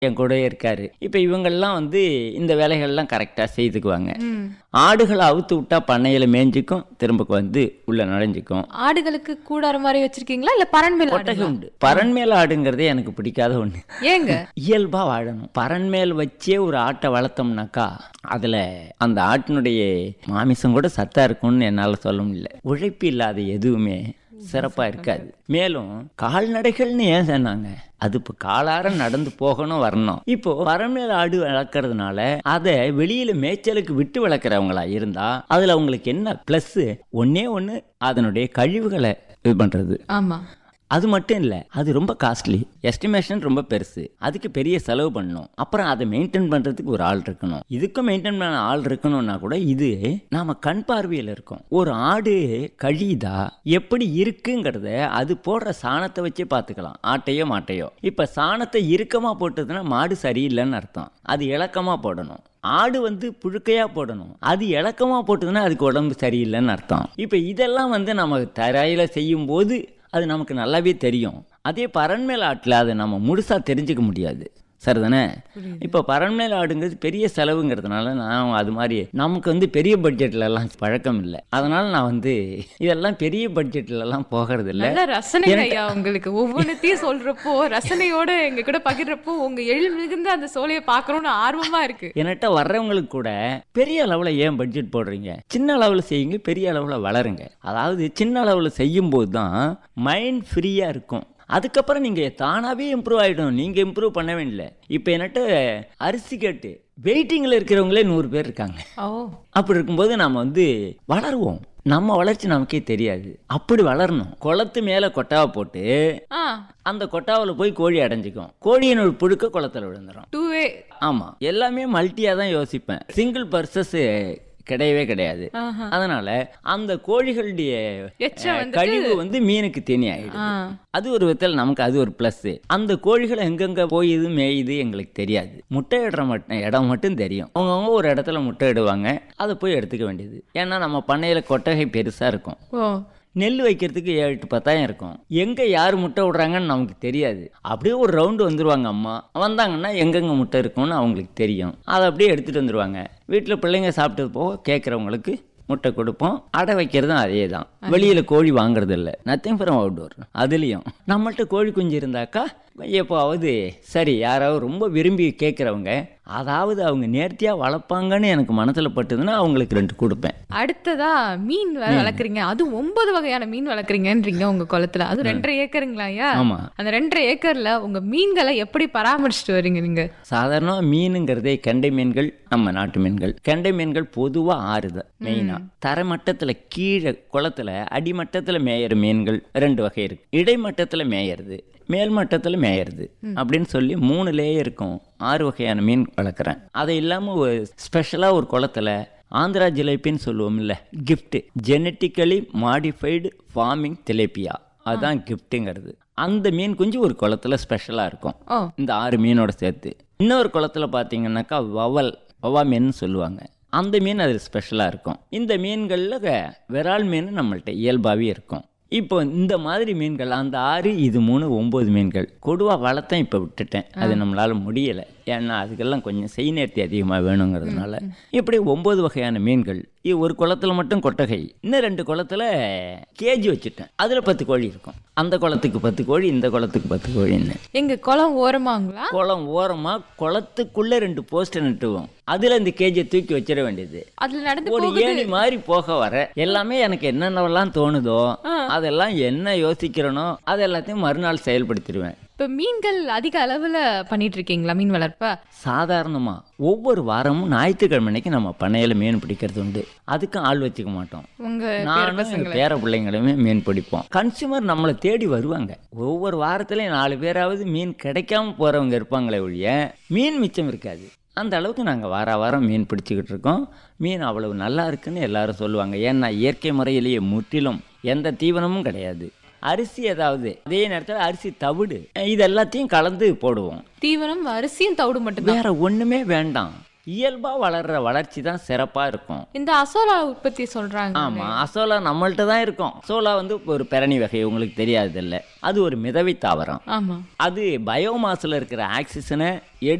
என் கூடயே இருக்காரு இப்போ இவங்கெல்லாம் வந்து இந்த வேலைகள்லாம் கரெக்டாக செய்துக்குவாங்க ம். ஆடுகளை அவுத்து விட்டா பண்ணையில் மேய்ஞ்சிக்கும் திரும்ப வந்து உள்ள நுழைஞ்சிக்கும் ஆடுகளுக்கு கூடார மாதிரி வச்சிருக்கீங்களா இல்ல பரண்மேல் கொட்டகை உண்டு பரண்மேல் ஆடுங்கிறதே எனக்கு பிடிக்காத ஒன்று ஏங்க இயல்பாக வாழணும் பரண்மேல் வச்சே ஒரு ஆட்டை வளர்த்தோம்னாக்கா அதில் அந்த ஆட்டினுடைய மாமிசம் கூட சத்தா இருக்கும்னு என்னால் சொல்ல முடியல உழைப்பு இல்லாத எதுவுமே சிறப்பாக இருக்காது மேலும் கால்நடைகள்னு ஏன் சொன்னாங்க அது இப்போ காலார நடந்து போகணும் வரணும் இப்போ பரண்மேல் ஆடு வளர்க்கறதுனால அதை வெளியில மேய்ச்சலுக்கு விட்டு வளர்க்குறவங்களா இருந்தா அதுல அவங்களுக்கு என்ன ப்ளஸ் ஒன்னே ஒன்று அதனுடைய கழிவுகளை இது பண்றது ஆமா அது மட்டும் இல்லை அது ரொம்ப காஸ்ட்லி எஸ்டிமேஷன் ரொம்ப பெருசு அதுக்கு பெரிய செலவு பண்ணணும் அப்புறம் அதை மெயின்டைன் பண்ணுறதுக்கு ஒரு ஆள் இருக்கணும் இதுக்கும் மெயின்டைன் பண்ண ஆள் இருக்கணும்னா கூட இது நாம கண் பார்வையில் இருக்கோம் ஒரு ஆடு கழியுதா எப்படி இருக்குங்கிறத அது போடுற சாணத்தை வச்சே பார்த்துக்கலாம் ஆட்டையோ மாட்டையோ இப்போ சாணத்தை இறுக்கமாக போட்டதுன்னா மாடு சரியில்லைன்னு அர்த்தம் அது இலக்கமாக போடணும் ஆடு வந்து புழுக்கையா போடணும் அது இலக்கமா போட்டதுன்னா அதுக்கு உடம்பு சரியில்லைன்னு அர்த்தம் இப்போ இதெல்லாம் வந்து நம்ம தரையில செய்யும் போது அது நமக்கு நல்லாவே தெரியும் அதே பரண்மேல் ஆட்டில் அதை நம்ம முழுசா தெரிஞ்சுக்க முடியாது சரிதானே இப்போ பரண்மேல் ஆடுங்கிறது பெரிய செலவுங்கிறதுனால நான் அது மாதிரி நமக்கு வந்து பெரிய பட்ஜெட்ல எல்லாம் பழக்கம் இல்லை அதனால நான் வந்து இதெல்லாம் பெரிய பட்ஜெட்ல எல்லாம் போகிறது இல்லை நல்ல ரசனை ஐயா உங்களுக்கு ஒவ்வொன்றத்தையும் சொல்றப்போ ரசனையோட எங்க கூட பகிர்றப்போ உங்க எழில் மிகுந்த அந்த சோலையை பார்க்கணும்னு ஆர்வமா இருக்கு என்கிட்ட வர்றவங்களுக்கு கூட பெரிய அளவில் ஏன் பட்ஜெட் போடுறீங்க சின்ன அளவில் செய்யுங்க பெரிய அளவில் வளருங்க அதாவது சின்ன அளவில் செய்யும்போது தான் மைண்ட் ஃப்ரீயாக இருக்கும் அதுக்கப்புறம் நீங்கள் தானாகவே இம்ப்ரூவ் ஆகிடும் நீங்கள் இம்ப்ரூவ் பண்ண வேண்டிய இப்போ என்கிட்ட அரிசி கேட்டு வெயிட்டிங்கில் இருக்கிறவங்களே நூறு பேர் இருக்காங்க ஓ அப்படி இருக்கும்போது நாம் வந்து வளருவோம் நம்ம வளர்ச்சி நமக்கே தெரியாது அப்படி வளரணும் குளத்து மேலே கொட்டாவை போட்டு ஆ அந்த கொட்டாவில் போய் கோழி அடைஞ்சிக்கும் கோழியின் ஒரு புழுக்க குளத்துல விழுந்துடும் டூ வே ஆமாம் எல்லாமே மல்ட்டியாக தான் யோசிப்பேன் சிங்கிள் பர்சஸ் கிடையவே கிடையாது ஆஹா. அதனால அந்த கோழிகளுடைய எச்சம் அஹ், வந்துட்டு- கழிவு வந்து மீனுக்கு தேனி ஆயிடும் ஆ அது ஒரு விதத்தில் நமக்கு அது ஒரு ப்ளஸ் அந்த கோழிகள் எங்கெங்க போயுது மேயுது எங்களுக்கு தெரியாது முட்டை இடுற மட்டும் இடம் மட்டும் தெரியும் அவங்கவுங்க ஒரு இடத்துல முட்டை இடுவாங்க அதை போய் எடுத்துக்க வேண்டியது ஏன்னா நம்ம பண்ணையில் கொட்டகை பெருசாக இருக்கும் ஓ நெல் வைக்கிறதுக்கு ஏழு எட்டு பத்தாயிரம் இருக்கும் எங்கே யார் முட்டை விடுறாங்கன்னு நமக்கு தெரியாது அப்படியே ஒரு ரவுண்டு வந்துருவாங்க அம்மா வந்தாங்கன்னா எங்கெங்கே முட்டை இருக்கும்னு அவங்களுக்கு தெரியும் அதை அப்படியே எடுத்துகிட்டு வந்துருவாங்க வீட்டில் பிள்ளைங்க சாப்பிட்டது போக கேட்குறவங்களுக்கு முட்டை கொடுப்போம் அடை வைக்கிறதும் அதே தான் வெளியில் கோழி வாங்குறது இல்லை நத்திங் ஃப்ரம் அவுட்டோர் அதுலேயும் நம்மள்ட்ட கோழி குஞ்சு இருந்தாக்கா எப்போவாவது சரி யாராவது ரொம்ப விரும்பி கேட்குறவங்க அதாவது அவங்க நேர்த்தியாக வளர்ப்பாங்கன்னு எனக்கு மனசில் பட்டுதுன்னா அவங்களுக்கு ரெண்டு கொடுப்பேன் அடுத்ததா மீன் வேற வளர்க்குறீங்க அது ஒன்பது வகையான மீன் வளர்க்குறீங்கன்றீங்க உங்க குளத்துல அது ரெண்டரை ஏக்கருங்களா ஐயா ஆமாம் அந்த ரெண்டரை ஏக்கர்ல உங்க மீன்களை எப்படி பராமரிச்சுட்டு வரீங்க நீங்க சாதாரணமாக மீனுங்கிறதே கெண்டை மீன்கள் நம்ம நாட்டு மீன்கள் கெண்டை மீன்கள் பொதுவாக ஆறுது மெயினாக தரைமட்டத்தில் கீழே குளத்துல அடிமட்டத்தில் மேயிற மீன்கள் ரெண்டு வகை இருக்கு இடைமட்டத்தில் மேயறது மேல் மட்டத்தில் மேயறது அப்படின்னு சொல்லி மூணு லேயர் இருக்கும் ஆறு வகையான மீன் வளர்க்குறேன் அது இல்லாமல் ஒரு ஸ்பெஷலாக ஒரு குளத்துல ஆந்திரா ஜிலேபின்னு சொல்லுவோம்ல gift genetically modified farming tilapia அதுதான் கிஃப்ட்டுங்கிறது அந்த மீன் குஞ்சு ஒரு குளத்துல ஸ்பெஷலாக இருக்கும் ஓ இந்த ஆறு மீனோட சேர்த்து இன்னொரு குளத்துல பார்த்தீங்கன்னாக்கா வவல் வவா மீன் சொல்லுவாங்க அந்த மீன் அதில் ஸ்பெஷலாக இருக்கும் இந்த மீன்களில் விரால் மீன் நம்மள்ட்ட இயல்பாகவே இருக்கும் இப்போ இந்த மாதிரி மீன்கள் அந்த ஆறு இது மூணு ஒம்பது மீன்கள் கொடுவா வளர்த்தேன் இப்போ விட்டுட்டேன் அது நம்மளால முடியலை ஏன்னா அதுக்கெல்லாம் கொஞ்சம் செய் நேர்த்தி அதிகமாக வேணுங்கிறதுனால இப்படி ஒம்பது வகையான மீன்கள் இது ஒரு குளத்துல மட்டும் கொட்டகை இன்னும் ரெண்டு குளத்துல கேஜி வச்சுட்டேன் அதில் பத்து கோழி இருக்கும் அந்த குளத்துக்கு பத்து கோழி இந்த குளத்துக்கு பத்து கோழின்னு எங்க குளம் ஓரமாங்களா குளம் ஓரமா குளத்துக்குள்ள ரெண்டு போஸ்டர் நட்டுவோம் அதுல இந்த கேஜியை தூக்கி வச்சிட வேண்டியது அதுல நடந்து ஒரு போகுது ஏணி மாதிரி போக வர எல்லாமே எனக்கு என்னென்னவெல்லாம் தோணுதோ அதெல்லாம் என்ன யோசிக்கிறேனோ அது எல்லாத்தையும் மறுநாள் செயல்படுத்திடுவேன் இப்ப மீன்கள் அதிக அளவுல பண்ணிட்டு இருக்கீங்களா மீன் வளர்ப்ப சாதாரணமா ஒவ்வொரு வாரமும் ஞாயிற்றுக்கிழமை அன்னைக்கு நம்ம பண்ணையில மீன் பிடிக்கிறது உண்டு அதுக்கும் ஆள் வச்சுக்க மாட்டோம் உங்க பேர நானும் எங்க பசங்களை பேர பிள்ளைங்களுமே மீன் பிடிப்போம் கன்சியூமர் நம்மளை தேடி வருவாங்க ஒவ்வொரு வாரத்துலயும் நாலு பேராவது மீன் கிடைக்காம போறவங்க இருப்பாங்களே ஒழிய மீன் மிச்சம் இருக்காது அந்த அளவுக்கு நாங்கள் வார வாரம் மீன் பிடிச்சிக்கிட்டு இருக்கோம் மீன் அவ்வளவு நல்லா இருக்குன்னு எல்லாரும் சொல்லுவாங்க ஏன்னா இயற்கை முறையிலேயே முற்றிலும் எந்த தீவனமும் கிடையாது அரிசி ஏதாவது அதே நேரத்தில் அரிசி தவிடு இது எல்லாத்தையும் கலந்து போடுவோம் தீவனம் அரிசியும் தவிடு மட்டும்தான் வேற ஒண்ணுமே வேண்டாம் இயல்பா வளர்ற வளர்ச்சி தான் சிறப்பா இருக்கும் இந்த அசோலா உற்பத்தி சொல்றாங்க ஆமா அசோலா நம்மள்ட்ட தான் இருக்கும் அசோலா வந்து ஒரு பெரணி வகை உங்களுக்கு தெரியாது இல்ல அது ஒரு மிதவை தாவரம் ஆமா அது பயோமாஸ்ல இருக்கிற ஆக்சிஜனை